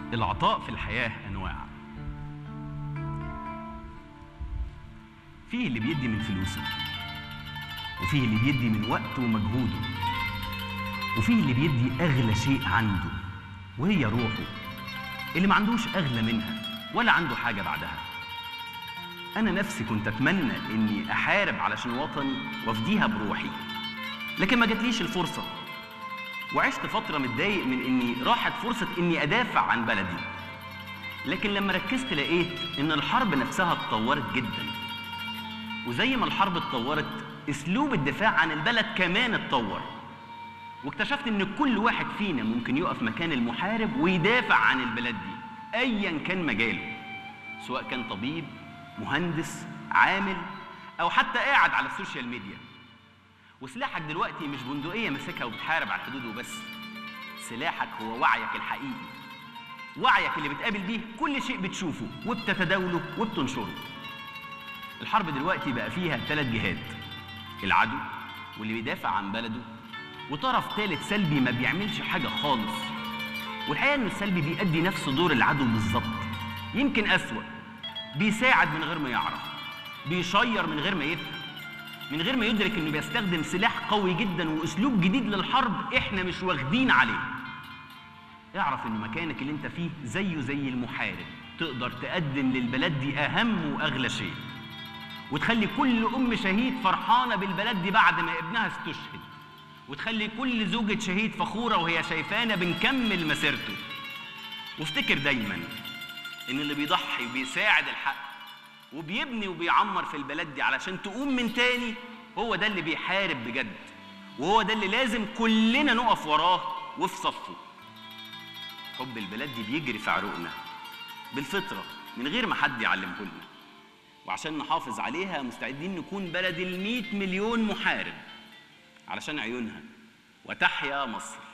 العطاء في الحياة أنواع فيه اللي بيدي من فلوسه وفيه اللي بيدي من وقته ومجهوده وفيه اللي بيدي أغلى شيء عنده وهي روحه اللي ما عندوش أغلى منها ولا عنده حاجة بعدها أنا نفسي كنت أتمنى إني أحارب علشان وطني وأفديها بروحي لكن ما جاتليش الفرصة وعشت فترة متضايق من إني راحت فرصة إني أدافع عن بلدي لكن لما ركزت لقيت إن الحرب نفسها اتطورت جدا وزي ما الحرب اتطورت أسلوب الدفاع عن البلد كمان اتطور واكتشفت إن كل واحد فينا ممكن يقف مكان المحارب ويدافع عن البلد دي أيا كان مجاله سواء كان طبيب مهندس عامل أو حتى قاعد على السوشيال ميديا وسلاحك دلوقتي مش بندقية ماسكها وبتحارب على الحدود وبس سلاحك هو وعيك الحقيقي وعيك اللي بتقابل بيه كل شيء بتشوفه وبتتداوله وبتنشره الحرب دلوقتي بقى فيها ثلاث جهات العدو واللي بيدافع عن بلده وطرف ثالث سلبي ما بيعملش حاجة خالص والحقيقة إن السلبي بيأدي نفس دور العدو بالظبط يمكن أسوأ بيساعد من غير ما يعرف بيشير من غير ما يفهم من غير ما يدرك انه بيستخدم سلاح قوي جدا واسلوب جديد للحرب احنا مش واخدين عليه اعرف ان مكانك اللي انت فيه زيه زي المحارب تقدر تقدم للبلد دي اهم واغلى شيء وتخلي كل ام شهيد فرحانه بالبلد دي بعد ما ابنها استشهد وتخلي كل زوجة شهيد فخورة وهي شايفانا بنكمل مسيرته وافتكر دايما ان اللي بيضحي وبيساعد الحق وبيبني وبيعمر في البلد دي علشان تقوم من تاني هو ده اللي بيحارب بجد وهو ده اللي لازم كلنا نقف وراه وفي صفه حب البلد دي بيجري في عروقنا بالفطرة من غير ما حد يعلمه لنا وعشان نحافظ عليها مستعدين نكون بلد المئة مليون محارب علشان عيونها وتحيا مصر